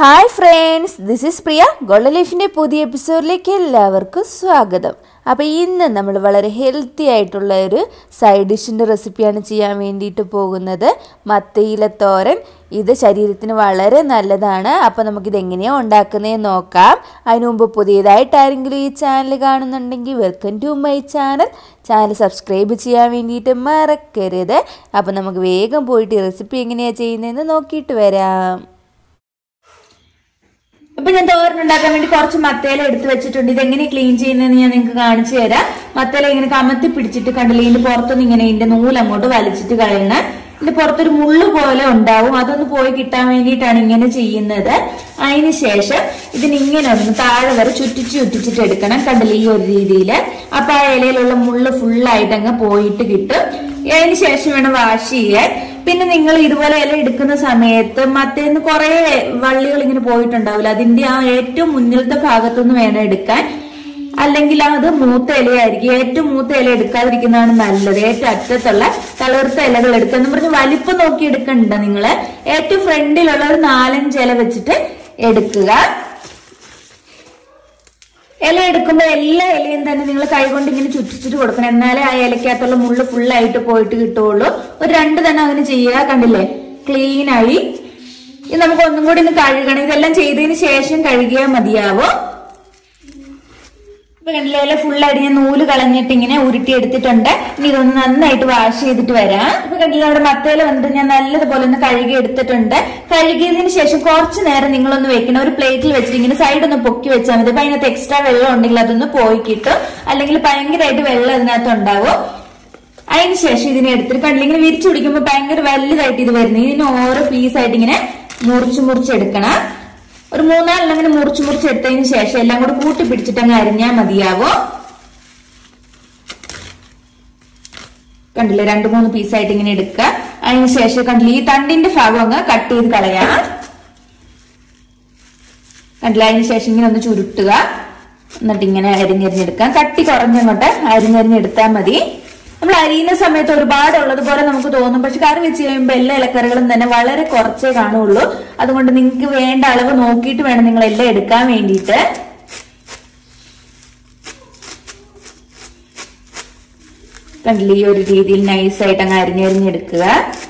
hi friends this is Priya golden ലൈഫിൻ്റെ പുതിയ എപ്പിസോഡിലേക്ക് എല്ലാവർക്കും സ്വാഗതം അപ്പോൾ ഇന്ന് നമ്മൾ വളരെ ഹെൽത്തി ആയിട്ടുള്ള ഒരു സൈഡ് ഡിഷിൻ്റെ റെസിപ്പിയാണ് ചെയ്യാൻ വേണ്ടിയിട്ട് പോകുന്നത് മത്തയില തോരൻ ഇത് ശരീരത്തിന് വളരെ നല്ലതാണ് അപ്പോൾ നമുക്കിത് എങ്ങനെയാണ് ഉണ്ടാക്കുന്നതെന്ന് നോക്കാം അതിനു മുമ്പ് പുതിയതായിട്ട് ആരെങ്കിലും ഈ ചാനൽ കാണുന്നുണ്ടെങ്കിൽ welcome to my channel channel subscribe ചെയ്യാൻ വേണ്ടിയിട്ട് മറക്കരുത് അപ്പോൾ നമുക്ക് വേഗം പോയിട്ട് ഈ റെസിപ്പി എങ്ങനെയാണ് ചെയ്യുന്നതെന്ന് നോക്കിയിട്ട് വരാം ഇപ്പൊ ഞാൻ തോരൻ ഉണ്ടാക്കാൻ വേണ്ടി കുറച്ച് മത്തേല എടുത്ത് വെച്ചിട്ടുണ്ട് ഇത് എങ്ങനെ ക്ലീൻ ചെയ്യുന്നതെന്ന് ഞാൻ നിങ്ങൾക്ക് കാണിച്ചു തരാം മത്തേല ഇങ്ങനെ കമത്തി പിടിച്ചിട്ട് കണ്ടില്ലേ ഇതിന്റെ പുറത്തൊന്നും ഇങ്ങനെ ഇതിന്റെ നൂല് അങ്ങോട്ട് വലിച്ചിട്ട് കളയണം ഇതിന്റെ പുറത്തൊരു മുള്ളു പോലെ ഉണ്ടാവും അതൊന്ന് പോയി കിട്ടാൻ വേണ്ടിയിട്ടാണ് ഇങ്ങനെ ചെയ്യുന്നത് അതിന് ശേഷം ഇതിന് ഇങ്ങനെ ഒന്ന് താഴെ വരെ ചുറ്റിച്ച് ചുറ്റിച്ചിട്ട് എടുക്കണം കണ്ടില്ലേ ഈ ഒരു രീതിയിൽ അപ്പൊ ആ ഇലയിലുള്ള മുള്ള് ഫുള്ളായിട്ട് അങ്ങ് പോയിട്ട് കിട്ടും അതിന് ശേഷം വേണം വാഷ് ചെയ്യാൻ പിന്നെ നിങ്ങൾ ഇതുപോലെ ഇല എടുക്കുന്ന സമയത്ത് മറ്റേന്ന് കുറെ വള്ളികൾ ഇങ്ങനെ പോയിട്ടുണ്ടാവില്ല അതിന്റെ ആ ഏറ്റവും മുന്നിലത്തെ ഭാഗത്തുനിന്ന് വേണം എടുക്കാൻ അല്ലെങ്കിൽ അത് മൂത്ത ഇലയായിരിക്കും ഏറ്റവും മൂത്ത ഇല എടുക്കാതിരിക്കുന്നതാണ് നല്ലത് ഏറ്റവും അറ്റത്തുള്ള തളിർത്ത ഇലകൾ എടുക്കുക എന്ന് പറഞ്ഞ് വലിപ്പം നോക്കി എടുക്കണ്ട നിങ്ങള് ഏറ്റവും ഫ്രണ്ടിലുള്ള ഒരു നാലഞ്ച് ഇല വെച്ചിട്ട് എടുക്കുക ഇല എടുക്കുമ്പോൾ എല്ലാ ഇലയും തന്നെ നിങ്ങൾ കൈകൊണ്ട് ഇങ്ങനെ ചുറ്റിച്ചിട്ട് കൊടുക്കണം എന്നാലേ ആ ഇലക്കകത്തുള്ള മുള്ള് ഫുള്ളായിട്ട് പോയിട്ട് കിട്ടുള്ളൂ ഒരു രണ്ട് തന്നെ അങ്ങനെ ചെയ്യുക കണ്ടില്ലേ ക്ലീൻ ആയി ഇത് നമുക്ക് ഒന്നും കൂടി ഒന്ന് കഴുകണം ഇതെല്ലാം ചെയ്തതിന് ശേഷം കഴുകിയാൽ മതിയാവോ ഇപ്പൊ കണ്ടില്ലേ ഇല ഫുള്ളായിട്ട് ഞാൻ നൂല് കളഞ്ഞിട്ട് ഇങ്ങനെ ഉരുട്ടി എടുത്തിട്ടുണ്ട് ഇനി ഇതൊന്ന് നന്നായിട്ട് വാഷ് ചെയ്തിട്ട് വരാം ഇപ്പൊ കണ്ടില്ലേ നമ്മുടെ മത്തയില വന്നിട്ട് ഞാൻ നല്ലതുപോലെ ഒന്ന് കഴുകി എടുത്തിട്ടുണ്ട് കഴുകിയതിന് ശേഷം കുറച്ച് നേരം നിങ്ങളൊന്ന് വെക്കണം ഒരു പ്ലേറ്റിൽ വെച്ചിട്ട് ഇങ്ങനെ സൈഡ് ഒന്ന് പൊക്കി വെച്ചാൽ മതി അപ്പൊ അതിനകത്ത് എക്സ്ട്രാ വെള്ളം ഉണ്ടെങ്കിൽ അതൊന്ന് പോയി കിട്ടും അല്ലെങ്കിൽ ഭയങ്കരമായിട്ട് വെള്ളം ഇതിനകത്ത് ഉണ്ടാവും അതിന് ശേഷം ഇതിനെ എടുത്തിട്ട് കണ്ടില്ല ഇങ്ങനെ വിരിച്ചു പിടിക്കുമ്പോൾ ഭയങ്കര വലുതായിട്ട് ഇത് വരുന്നത് ഇതിന് ഓരോ പീസായിട്ട് ഇങ്ങനെ മുറിച്ച് മുറിച്ചെടുക്കണം ഒരു മൂന്നാലെണ്ണം ഇങ്ങനെ മുറിച്ച് മുറിച്ച് എടുത്തതിന് ശേഷം എല്ലാം കൂടെ കൂട്ടി പിടിച്ചിട്ട് അങ്ങ് അരിഞ്ഞാൽ മതിയാവോ കണ്ടില്ലേ രണ്ട് മൂന്ന് പീസായിട്ട് ഇങ്ങനെ എടുക്കുക അതിന് ശേഷം കണ്ടില്ലേ ഈ തണ്ടിന്റെ ഭാഗം അങ്ങ് കട്ട് ചെയ്ത് കളയാം കണ്ടില്ല അതിന് ശേഷം ഇങ്ങനെ ഒന്ന് ചുരുട്ടുക എന്നിട്ട് ഇങ്ങനെ അരിഞ്ഞരിഞ്ഞെടുക്കാം കട്ടി കുറഞ്ഞങ്ങോട്ട് അരിഞ്ഞരിഞ്ഞെടുത്താൽ മതി നമ്മൾ അരിയുന്ന സമയത്ത് ഒരുപാട് ഉള്ളതുപോലെ നമുക്ക് തോന്നും പക്ഷെ കറി വെച്ച് കഴിയുമ്പോൾ എല്ലാ ഇലക്കറികളും തന്നെ വളരെ കുറച്ചേ കാണുള്ളൂ അതുകൊണ്ട് നിങ്ങൾക്ക് വേണ്ട അളവ് നോക്കിയിട്ട് വേണം നിങ്ങൾ എല്ലാം എടുക്കാൻ വേണ്ടിയിട്ട് കണ്ടില്ലേ ഈ ഒരു രീതിയിൽ നൈസായിട്ട് അങ്ങ് അരിഞ്ഞരിഞ്ഞെടുക്കുക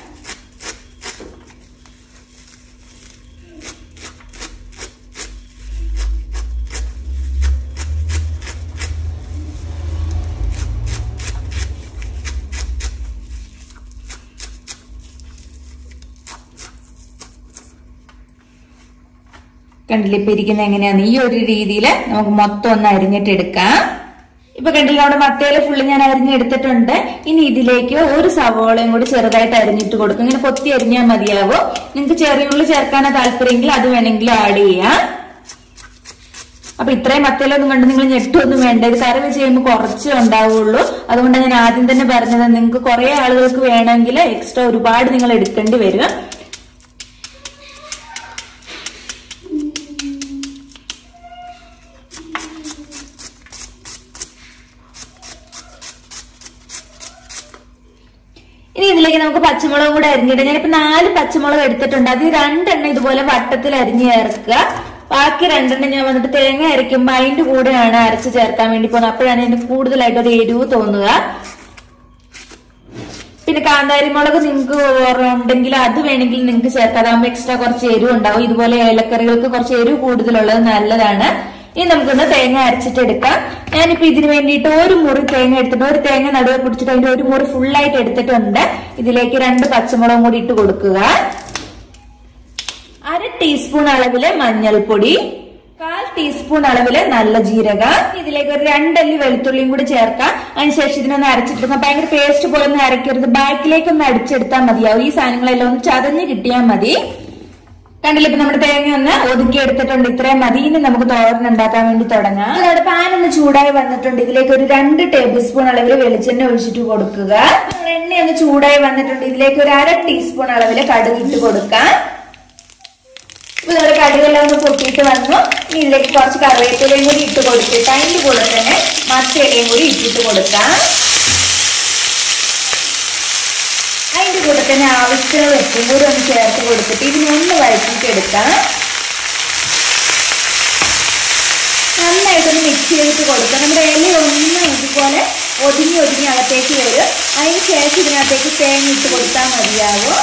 കണ്ടില്ലേ ഇപ്പൊ ഇരിക്കുന്ന എങ്ങനെയാന്ന് ഈ ഒരു രീതിയിൽ നമുക്ക് മൊത്തം ഒന്ന് അരിഞ്ഞിട്ട് എടുക്കാം ഇപ്പൊ കണ്ടില്ല നമ്മുടെ മത്തയില ഫുള്ള് ഞാൻ അരിഞ്ഞെടുത്തിട്ടുണ്ട് ഇനി ഇതിലേക്ക് ഒരു സവോളയും കൂടി ചെറുതായിട്ട് അരിഞ്ഞിട്ട് കൊടുക്കും ഇങ്ങനെ കൊത്തി അരിഞ്ഞാൽ മതിയാവോ നിങ്ങൾക്ക് ചെറിയുള്ളി ചേർക്കാനാ താല്പര്യമെങ്കിൽ അത് വേണമെങ്കിൽ ആഡ് ചെയ്യാം അപ്പൊ ഇത്രയും മത്തയിലൊന്നും കണ്ട് നിങ്ങൾ ഞെട്ടൊന്നും വേണ്ട ഇത് കറി വെച്ച് കഴിയുമ്പോൾ കുറച്ചേ ഉണ്ടാവുള്ളൂ അതുകൊണ്ട് ഞാൻ ആദ്യം തന്നെ പറഞ്ഞത് നിങ്ങൾക്ക് കുറെ ആളുകൾക്ക് വേണമെങ്കിൽ എക്സ്ട്രാ ഒരുപാട് നിങ്ങൾ എടുക്കേണ്ടി വരും ഇനി ഇതിലേക്ക് നമുക്ക് പച്ചമുളകും കൂടെ അരിഞ്ഞിട്ട് ഞാനിപ്പോ നാല് പച്ചമുളക് എടുത്തിട്ടുണ്ട് അത് രണ്ടെണ്ണം ഇതുപോലെ വട്ടത്തിൽ അരിഞ്ഞ് ചേർക്കുക ബാക്കി രണ്ടെണ്ണം ഞാൻ വന്നിട്ട് തേങ്ങ അരയ്ക്കുമ്പോൾ അതിന്റെ കൂടെയാണ് അരച്ച് ചേർക്കാൻ വേണ്ടി പോകുന്നത് അപ്പോഴാണ് അതിന് കൂടുതലായിട്ട് ഒരു എരിവ് തോന്നുക പിന്നെ കാന്താരി മുളക് നിങ്ങൾക്ക് ഉണ്ടെങ്കിൽ അത് വേണമെങ്കിൽ നിങ്ങൾക്ക് ചേർക്കാം അതാകുമ്പോൾ എക്സ്ട്രാ കുറച്ച് എരിവ് ഉണ്ടാവും ഇതുപോലെ ഏലക്കറികൾക്ക് കുറച്ച് എരിവ് കൂടുതലുള്ളത് നല്ലതാണ് ഇനി നമുക്കൊന്ന് തേങ്ങ അരച്ചിട്ട് എടുക്കാം ഞാനിപ്പോ ഇതിന് വേണ്ടിയിട്ട് ഒരു മുറി തേങ്ങ എടുത്തിട്ട് ഒരു തേങ്ങ നടുവെ പിടിച്ചിട്ട് അതിന്റെ ഒരു മുറി ഫുള്ളായിട്ട് എടുത്തിട്ടുണ്ട് ഇതിലേക്ക് രണ്ട് പച്ചമുളകും കൂടി ഇട്ട് കൊടുക്കുക അര ടീസ്പൂൺ അളവില് മഞ്ഞൾപ്പൊടി കാൽ ടീസ്പൂൺ അളവില് നല്ല ജീരകം ഇതിലേക്ക് ഒരു രണ്ടല്ലി വെളുത്തുള്ളിയും കൂടി ചേർക്കാം അതിനുശേഷം ഇതിനൊന്ന് അരച്ചെടുക്കാം ഭയങ്കര പേസ്റ്റ് പോലെ ഒന്നും അരക്കരുത് ബാക്കിലേക്ക് ഒന്ന് അടിച്ചെടുത്താൽ മതിയാവും ഈ സാധനങ്ങളെല്ലാം ഒന്ന് ചതഞ്ഞ് കിട്ടിയാൽ മതി കണ്ടില്ല ഇപ്പൊ നമ്മുടെ തേങ്ങ ഒന്ന് ഒതുക്കി എടുത്തിട്ടുണ്ട് ഇത്രയും മതി ഇനി നമുക്ക് തോരൻ ഉണ്ടാക്കാൻ വേണ്ടി തുടങ്ങാം നമ്മുടെ പാൻ ഒന്ന് ചൂടായി വന്നിട്ടുണ്ട് ഇതിലേക്ക് ഒരു രണ്ട് ടേബിൾ സ്പൂൺ അളവിൽ വെളിച്ചെണ്ണ ഒഴിച്ചിട്ട് കൊടുക്കുക നമ്മുടെ എണ്ണ ഒന്ന് ചൂടായി വന്നിട്ടുണ്ട് ഇതിലേക്ക് ഒരു അര ടീസ്പൂൺ അളവിൽ കടുക് ഇട്ട് കൊടുക്കാം ഇപ്പൊ നമ്മുടെ കടുകെല്ലാം ഒന്ന് പൊട്ടിയിട്ട് വന്നു ഇനി ഇതിലേക്ക് കുറച്ച് കറിവേപ്പിലയും കൂടി ഇട്ട് കൊടുത്തിട്ട് അതിന്റെ കൂടെ തന്നെ മത്തയിലയും കൂടി ഇട്ടിട്ട് കൊടുക്കാം അതിന്റെ കൂടെ തന്നെ ആവശ്യത്തിന് ഉപ്പും കൂടി ഒന്ന് ചേർത്ത് കൊടുത്തിട്ട് ഇതിനൊന്ന് വഴറ്റിയിട്ട് എടുക്കാം നന്നായിട്ടൊന്ന് മിക്സ് ചെയ്തിട്ട് കൊടുക്കുക നമ്മുടെ ഇല ഒന്ന് ഇതുപോലെ ഒതുങ്ങി ഒതുങ്ങി അകത്തേക്ക് വരും അതിന് ശേഷം ഇതിനകത്തേക്ക് തേങ്ങ ഇട്ട് കൊടുത്താൽ മതിയാവും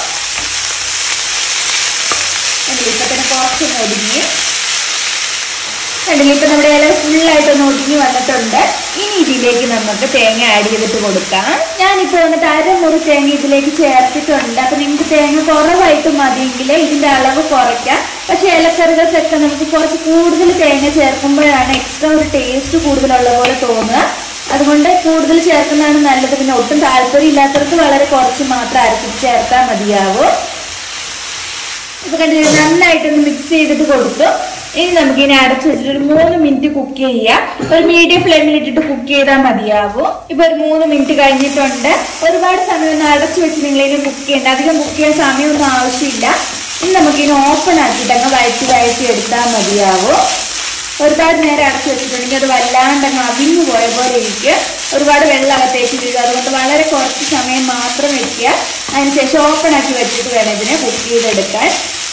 കണ്ടില്ലേ ഇപ്പൊ തന്നെ കുറച്ചൊന്ന് ഒതുങ്ങി കണ്ടില്ലേ ഇപ്പൊ നമ്മുടെ ഇല ഫുള്ളായിട്ടൊന്ന് ഒതുങ്ങി വന്നിട്ടുണ്ട് ഇനി ഇതിലേക്ക് നമുക്ക് തേങ്ങ ആഡ് ചെയ്തിട്ട് കൊടുക്കാം ഞാനിപ്പോ വന്നിട്ട് അരമുറി തേങ്ങ ഇതിലേക്ക് ചേർത്തിട്ടുണ്ട് അപ്പൊ നിങ്ങൾക്ക് തേങ്ങ കുറവായിട്ട് മതിയെങ്കിൽ ഇതിന്റെ അളവ് കുറയ്ക്കാം പക്ഷെ ഇലക്കറികൾക്കൊക്കെ നമുക്ക് കുറച്ച് കൂടുതൽ തേങ്ങ ചേർക്കുമ്പോഴാണ് എക്സ്ട്രാ ഒരു ടേസ്റ്റ് കൂടുതലുള്ള പോലെ തോന്നുക അതുകൊണ്ട് കൂടുതൽ ചേർക്കുന്നതാണ് നല്ലത് പിന്നെ ഒട്ടും താല്പര്യം ഇല്ലാത്തവർക്ക് വളരെ കുറച്ച് മാത്രം അരച്ചിട്ട് ചേർത്താൽ മതിയാവും ഇപ്പൊ കണ്ടില്ലേ നന്നായിട്ടൊന്ന് മിക്സ് ചെയ്തിട്ട് കൊടുത്തു ഇനി നമുക്ക് ഇനി അടച്ചു വെച്ചിട്ട് ഒരു മൂന്ന് മിനിറ്റ് കുക്ക് ചെയ്യാം ഒരു മീഡിയം ഫ്ലെയിമിൽ ഇട്ടിട്ട് കുക്ക് ചെയ്താൽ മതിയാവും ഇപ്പൊ ഒരു മൂന്ന് മിനിറ്റ് കഴിഞ്ഞിട്ടുണ്ട് ഒരുപാട് സമയം ഒന്ന് അടച്ചു വെച്ച് നിങ്ങൾ ഇനി കുക്ക് ചെയ്യണ്ട അധികം കുക്ക് ചെയ്യാൻ സമയമൊന്നും ആവശ്യമില്ല ഇനി നമുക്ക് ഇനി ഓപ്പൺ ആക്കിയിട്ട് അങ്ങ് വഴറ്റി വഴറ്റി എടുത്താൽ മതിയാവും ഒരുപാട് നേരം അടച്ചു വെച്ചിട്ടുണ്ടെങ്കിൽ അത് വല്ലാണ്ട് അങ്ങ് അവിഞ്ഞു പോയ പോലെ ഇരിക്കുക ഒരുപാട് വെള്ളം അകത്തേക്ക് വീഴുക അതുകൊണ്ട് വളരെ കുറച്ച് സമയം മാത്രം വെക്കുക അതിനുശേഷം ഓപ്പൺ ആക്കി വെച്ചിട്ട് വേണം ഇതിനെ കുക്ക് ചെയ്തെടുക്കാൻ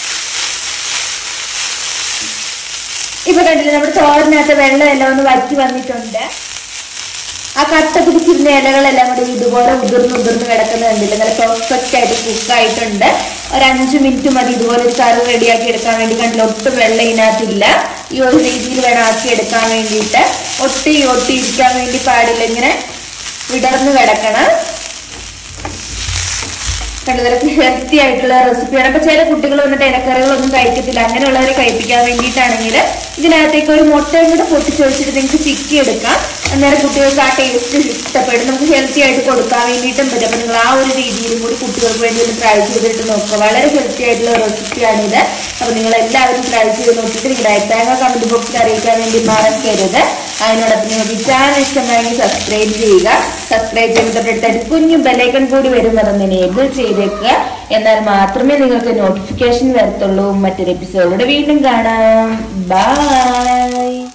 ഇപ്പൊ കണ്ടില്ലേ നമ്മുടെ തോരനകത്ത് വെള്ളം എല്ലാം ഒന്ന് വറ്റി വന്നിട്ടുണ്ട് ആ കട്ട പിടിച്ചിരുന്ന ഇലകളെല്ലാം കൂടി ഇതുപോലെ ഉതിർന്ന് ഉതിർന്ന് കിടക്കുന്ന കണ്ടില്ല നല്ല പെർഫെക്റ്റ് ആയിട്ട് കുക്ക് ആയിട്ടുണ്ട് ഒരു അഞ്ച് മിനിറ്റ് മതി ഇതുപോലെ ഒരു കറി റെഡിയാക്കി എടുക്കാൻ വേണ്ടി കണ്ടില്ല ഒട്ടും വെള്ളം ഇതിനകത്തില്ല ഈ ഒരു രീതിയിൽ വേണം ആക്കി എടുക്കാൻ വേണ്ടിയിട്ട് ഒട്ടി ഒട്ടി ഇരിക്കാൻ വേണ്ടി പാടില്ല ഇങ്ങനെ വിടർന്ന് കിടക്കണം കണ്ടതൊക്കെ ഹെൽത്തി ആയിട്ടുള്ള റെസിപ്പിയാണ് അപ്പൊ ചില കുട്ടികൾ വന്നിട്ട് ഇലക്കറികളൊന്നും കഴിക്കത്തില്ല അങ്ങനെയുള്ളവരെ കഴിപ്പിക്കാൻ വേണ്ടിയിട്ടാണെങ്കിൽ ഇതിനകത്തേക്ക് ഒരു മുട്ടയും കൂടെ പൊട്ടിച്ചൊഴിച്ചിട്ട് നിങ്ങൾക്ക് ചിക്കി എടുക്കാം അന്നേരം കുട്ടികൾക്ക് ആ ടേസ്റ്റ് ഇഷ്ടപ്പെടും നമുക്ക് ഹെൽത്തി ആയിട്ട് കൊടുക്കാൻ വേണ്ടിയിട്ടും പറ്റും അപ്പൊ നിങ്ങൾ ആ ഒരു രീതിയിലും കൂടി കുട്ടികൾക്ക് വേണ്ടി ഒന്ന് ട്രൈ ചെയ്തിട്ട് നോക്കുക വളരെ ഹെൽത്തി ആയിട്ടുള്ള റെസിപ്പിയാണിത് അപ്പൊ നിങ്ങൾ എല്ലാവരും ട്രൈ ചെയ്ത് നോക്കിയിട്ട് നിങ്ങളുടെ അഭിപ്രായങ്ങൾ കമന്റ് ബോക്സിൽ അറിയിക്കാൻ വേണ്ടി മറക്കരുത് അതിനോടൊപ്പം നിങ്ങൾക്ക് ചാനൽ ഇഷ്ടമായെങ്കിൽ സബ്സ്ക്രൈബ് ചെയ്യുക സബ്സ്ക്രൈബ് ചെയ്യുമ്പോൾ തൊട്ടടുത്ത് കുഞ്ഞു ബെലൈക്കൺ കൂടി വരും അതൊന്ന് എനേബിൾ ചെയ്തേക്കുക എന്നാൽ മാത്രമേ നിങ്ങൾക്ക് നോട്ടിഫിക്കേഷൻ വരത്തുള്ളൂ മറ്റൊരു എപ്പിസോഡിലൂടെ വീണ്ടും കാണാം ബൈ